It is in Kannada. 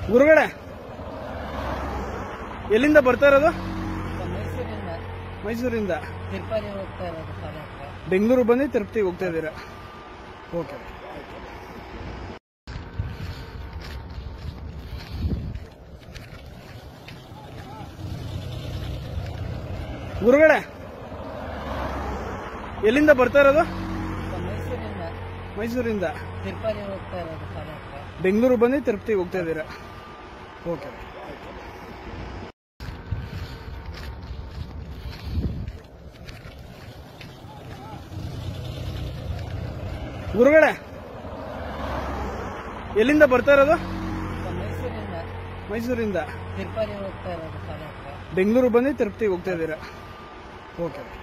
ಗುರುಗಳೇ ಎಲ್ಲಿಂದ ಬರ್ತಾ ಇರೋದು ಮೈಸೂರಿಂದ ಮೈಸೂರಿಂದ ತಿರುಪತಿ ಹೋಗ್ತಾ ಇರೋದು ಕಾಲಕ್ಕೆ ಬೆಂಗಳೂರು ಬಂದು ತಿರುಪತಿಗೆ ಹೋಗ್ತಾ ಇದ್ದೀರಾ ಓಕೆ ಗುರುಗಳೇ ಎಲ್ಲಿಂದ ಬರ್ತಾ ಇರೋದು ಮೈಸೂರಿಂದ ಮೈಸೂರಿಂದ ತಿರುಪತಿ ಹೋಗ್ತಾ ಇರೋದು ಕಾಲಕ್ಕೆ ಬೆಂಗಳೂರು ಬಂದು ತಿರುಪತಿಗೆ ಹೋಗ್ತಾ ಇದ್ದೀರಾ ಓಕೆ ಗುರುಗಳೇ ಎಲ್ಲಿಂದ ಬರ್ತಾ ಇರೋದು ಮೈಸೂರಿಂದ ಮೈಸೂರಿಂದ ತಿರುಪತಿ ಹೋಗ್ತಾ ಇರೋದು ಕಾಲಕ್ಕೆ ಬೆಂಗಳೂರು ಬಂದು ತಿರುಪತಿಗೆ ಹೋಗ್ತಾ ಇದ್ದೀರಾ ಓಕೆ